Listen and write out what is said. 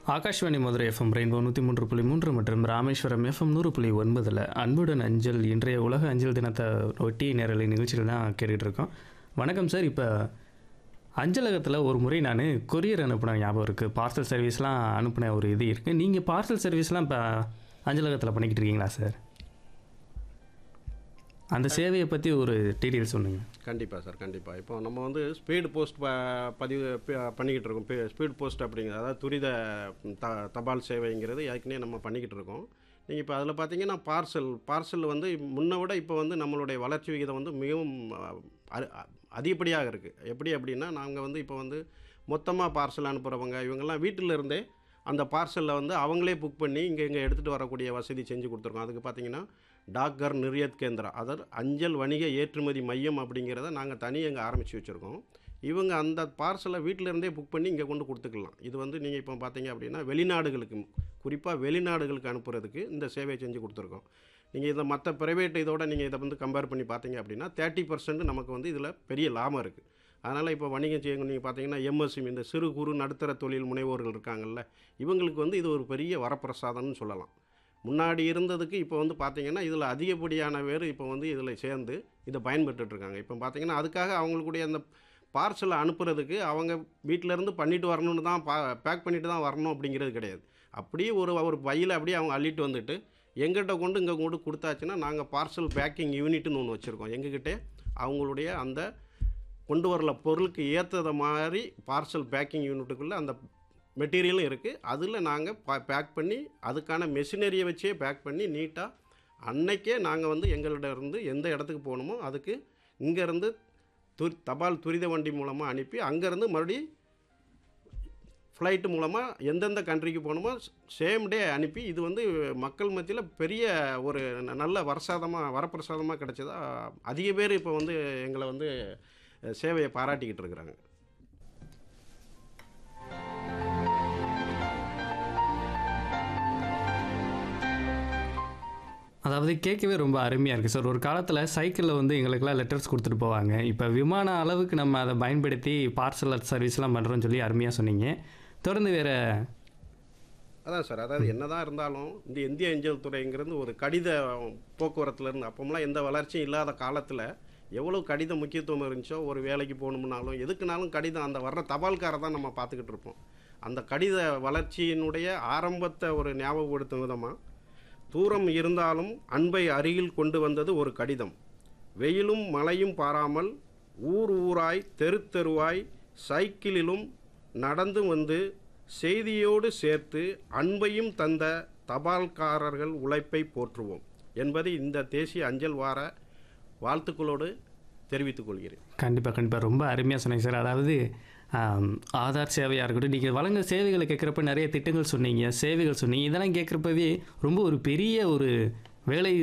Akashvani Madurai FM rainbow நூற்றி மூன்று புள்ளி மூன்று மற்றும் ராமேஸ்வரம் எஃப்எம் நூறு புள்ளி ஒன்பதில் அன்புடன் அஞ்சல் இன்றைய உலக அஞ்சல் தினத்தை ஒட்டி நேரலை நிகழ்ச்சியில் தான் கேட்டுக்கிட்டு இருக்கோம் வணக்கம் சார் இப்போ அஞ்சலகத்தில் ஒரு முறை நான் கொரியர் அனுப்பின ஞாபகம் இருக்குது பார்சல் சர்வீஸ்லாம் அனுப்பின ஒரு இது இருக்குது நீங்கள் பார்சல் சர்வீஸ்லாம் இப்போ அஞ்சலகத்தில் பண்ணிக்கிட்டு இருக்கீங்களா சார் அந்த சேவையை பற்றி ஒரு டீட்டெயில் சொல்லுங்கள் கண்டிப்பாக சார் கண்டிப்பாக இப்போ நம்ம வந்து ஸ்பீடு போஸ்ட் ப பதிவு ப- பண்ணிக்கிட்டு இருக்கோம் ஸ்பீட் போஸ்ட் அப்படிங்கிறது அதாவது துரித த தபால் சேவைங்கிறது ஏற்கனவே நம்ம பண்ணிக்கிட்டு இருக்கோம் நீங்கள் இப்போ அதில் பார்த்தீங்கன்னா பார்சல் பார்சல் வந்து முன்ன விட இப்போ வந்து நம்மளுடைய வளர்ச்சி விகிதம் வந்து மிகவும் அஹ், அ- அ- அதிகப்படியாக இருக்குது எப்படி அப்படின்னா நாங்கள் வந்து இப்போ வந்து மொத்தமாக பார்சல் அனுப்புகிறவங்க இவங்கெல்லாம் வீட்டில் இருந்தே அந்த பார்சலில் வந்து அவங்களே புக் பண்ணி இங்கே இங்கே எடுத்துகிட்டு வரக்கூடிய வசதி செஞ்சு கொடுத்துருக்கோம் அதுக்கு பார்த்தீங்கன்னா டாக்கர் நிர்யத் கேந்திரா அதாவது அஞ்சல் வணிக ஏற்றுமதி மையம் அப்படிங்கிறத நாங்கள் தனி எங்கே ஆரம்பித்து வச்சுருக்கோம் இவங்க அந்த பார்சலை வீட்டில் இருந்தே புக் பண்ணி இங்கே கொண்டு கொடுத்துக்கலாம் இது வந்து நீங்கள் இப்போ பார்த்தீங்க அப்படின்னா வெளிநாடுகளுக்கு குறிப்பாக வெளிநாடுகளுக்கு அனுப்புறதுக்கு இந்த சேவையை செஞ்சு கொடுத்துருக்கோம் நீங்கள் இதை மற்ற ப்ரைவேட் இதோட நீங்கள் இதை வந்து கம்பேர் பண்ணி பார்த்தீங்க அப்படின்னா தேர்ட்டி பர்சன்ட் நமக்கு வந்து இதில் பெரிய லாபம் இருக்குது அதனால் இப்போ வணிகம் செய்ய நீங்கள் பார்த்தீங்கன்னா எம்எஸ்எம் இந்த சிறு குறு நடுத்தர தொழில் முனைவோர்கள் இருக்காங்கல்ல இவங்களுக்கு வந்து இது ஒரு பெரிய வரப்பிரசாதம்னு சொல்லலாம் முன்னாடி இருந்ததுக்கு இப்போ வந்து பார்த்தீங்கன்னா இதில் அதிகப்படியான பேர் இப்போ வந்து இதில் சேர்ந்து இதை பயன்பெற்றுட்டு இருக்காங்க இப்போ பார்த்தீங்கன்னா அதுக்காக அவங்களுடைய அந்த பார்சலை அனுப்புறதுக்கு அவங்க வீட்டில இருந்து பண்ணிட்டு வரணும்னு தான் பா பேக் பண்ணிட்டு தான் வரணும் அப்படிங்கிறது கிடையாது அப்படியே ஒரு ஒரு பையில் அப்படியே அவங்க அள்ளிட்டு வந்துட்டு எங்கிட்ட கொண்டு இங்கே கொண்டு கொடுத்தாச்சுன்னா நாங்கள் பார்சல் பேக்கிங் யூனிட்னு ஒன்று வச்சுருக்கோம் எங்ககிட்ட அவங்களுடைய அந்த கொண்டு வரல பொருளுக்கு ஏற்றத மாதிரி பார்சல் பேக்கிங் யூனிட்டுக்குள்ளே அந்த மெட்டீரியலும் இருக்குது அதில் நாங்கள் பேக் பண்ணி அதுக்கான மெஷினரியை வச்சே பேக் பண்ணி நீட்டாக அன்னைக்கே நாங்கள் வந்து எங்கள்கிட்ட இருந்து எந்த இடத்துக்கு போகணுமோ அதுக்கு இங்கேருந்து துரி தபால் துரித வண்டி மூலமாக அனுப்பி அங்கேருந்து மறுபடியும் ஃப்ளைட்டு மூலமாக எந்தெந்த கண்ட்ரிக்கு போகணுமோ சேம் டே அனுப்பி இது வந்து மக்கள் மத்தியில் பெரிய ஒரு ந- நல்ல வரசாதமாக வரப்பிரசாதமாக கிடைச்சதா அதிக பேர் இப்போ வந்து எங்களை வந்து அஹ், சேவையை பாராட்டிக்கிட்டு இருக்கிறாங்க அதாவது கேட்கவே ரொம்ப அருமையாக இருக்குது சார் ஒரு காலத்தில் சைக்கிளில் வந்து எங்களுக்கெல்லாம் லெட்டர்ஸ் கொடுத்துட்டு போவாங்க இப்போ விமான அளவுக்கு நம்ம அதை பயன்படுத்தி பார்சல் சர்வீஸ்லாம் பண்ணுறோன்னு சொல்லி அருமையாக சொன்னீங்க தொடர்ந்து வேறு அதான் சார் அதாவது என்னதான் இருந்தாலும் இந்த இந்திய அஞ்சல் துறைங்கிறது ஒரு கடித போக்குவரத்துல இருந்து அப்போம்லாம் எந்த வளர்ச்சியும் இல்லாத காலத்தில் எவ்வளோ கடித முக்கியத்துவம் இருந்துச்சோ ஒரு வேலைக்கு போகணும்னாலும் எதுக்குனாலும் கடிதம் அந்த வர்ற தபால்காரை தான் நம்ம பார்த்துக்கிட்டு இருப்போம் அந்த கடித வளர்ச்சியினுடைய ஆரம்பத்தை ஒரு ஞாபகப்படுத்தும் விதமாக தூரம் இருந்தாலும் அன்பை அருகில் கொண்டு வந்தது ஒரு கடிதம் வெயிலும் மழையும் பாராமல் ஊர் ஊராய் தெரு தெருவாய் சைக்கிளிலும் நடந்து வந்து செய்தியோடு சேர்த்து அன்பையும் தந்த தபால்காரர்கள் உழைப்பை போற்றுவோம் என்பது இந்த தேசிய அஞ்சல் வார வாழ்த்துக்களோடு தெரிவித்துக் கொள்கிறேன் கண்டிப்பாக கண்டிப்பாக ரொம்ப அருமையாக சொன்னீங்க சார் அதாவது ஆம், ஆதார் சேவையாக இருக்கட்டும் நீங்கள் வழங்க சேவைகளை கேட்குறப்ப நிறைய திட்டங்கள் சொன்னீங்க சேவைகள் சொன்னீங்க இதெல்லாம் கேட்குறப்பவே ரொம்ப ஒரு பெரிய ஒரு வேலை